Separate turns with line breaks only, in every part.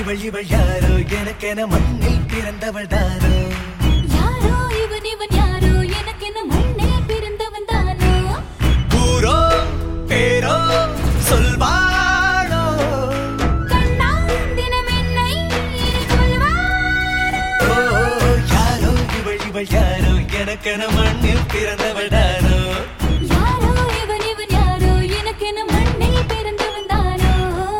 இவள் இவள் யாரோ எனக்கென மண்ணில் பிறந்தவள் தானோ
யாரோ இவன் இவன் யாரோ எனக்கு என்ன மண்ணே பிறந்தவன் தானோ
ஊரோ பேரோ சொல்வாளோ
கண்ணா தினம் என்னை இனி கொல்வாரோ
ஓ, யாரோ இவள் இவள் யாரோ எனக்கென மண்ணில் பிறந்தவள் தானோ
யாரோ இவன் இவன் யாரோ எனக்கு என்ன மண்ணே பிறந்தவன் தானோ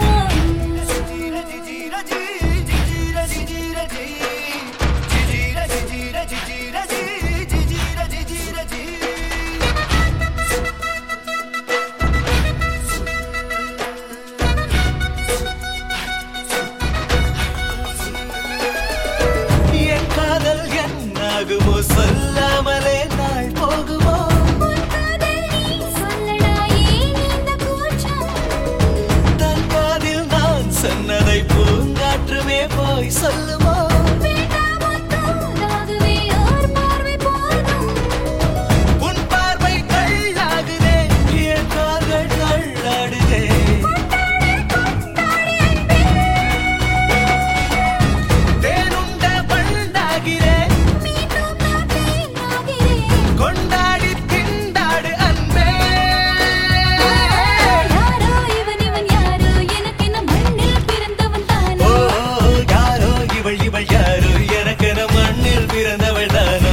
என் காதல் என்னாகுமோ சொல்லாமலே நாள் போகுமோ
உன் காதல் நீ சொல்லடா ஏன் இந்த கூச்சம்
தன் காதில் நான் சொன்னதை பூங்காற்றுமே போய் சொல்லுமோ
வேண்டாமோ தூதாகவே ஓர் பார்வை போதும்
உன் பார்வை கல்லாகுதே என் கால்கள் தள்ளாடுதே தேனுண்ட பண்டாகிறேன்
மீண்டும் நான் தேனாகிறேன்
கொண்டாடி திண்டாடு அன்பே
யாரோ இவன் இவன் யாரோ எனக்கு என்ன மண்ணில் பிறந்தவன் தானோ
ஓ யாரோ இவள் இவள் யாரோ எனக்கென மண்ணில் பிறந்தவள் தானோ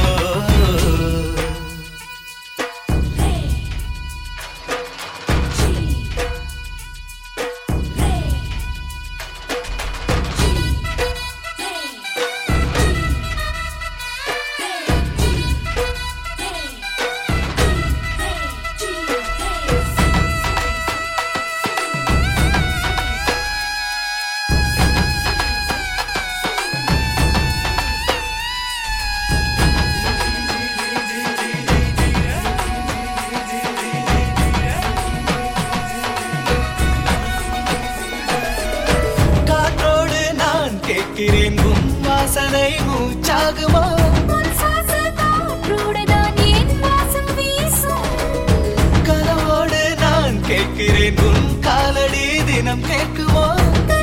காற்றோடு நான் கேட்கிறேன் உன் வாசனை மூச்சாகுமோ
உன் சுவாச காற்றோடுதான் என் வாசம் வீசும்
கனவோடு நான் கேட்கிறேன் உன் காலடி தினம் கேட்குமோ
கனவோடு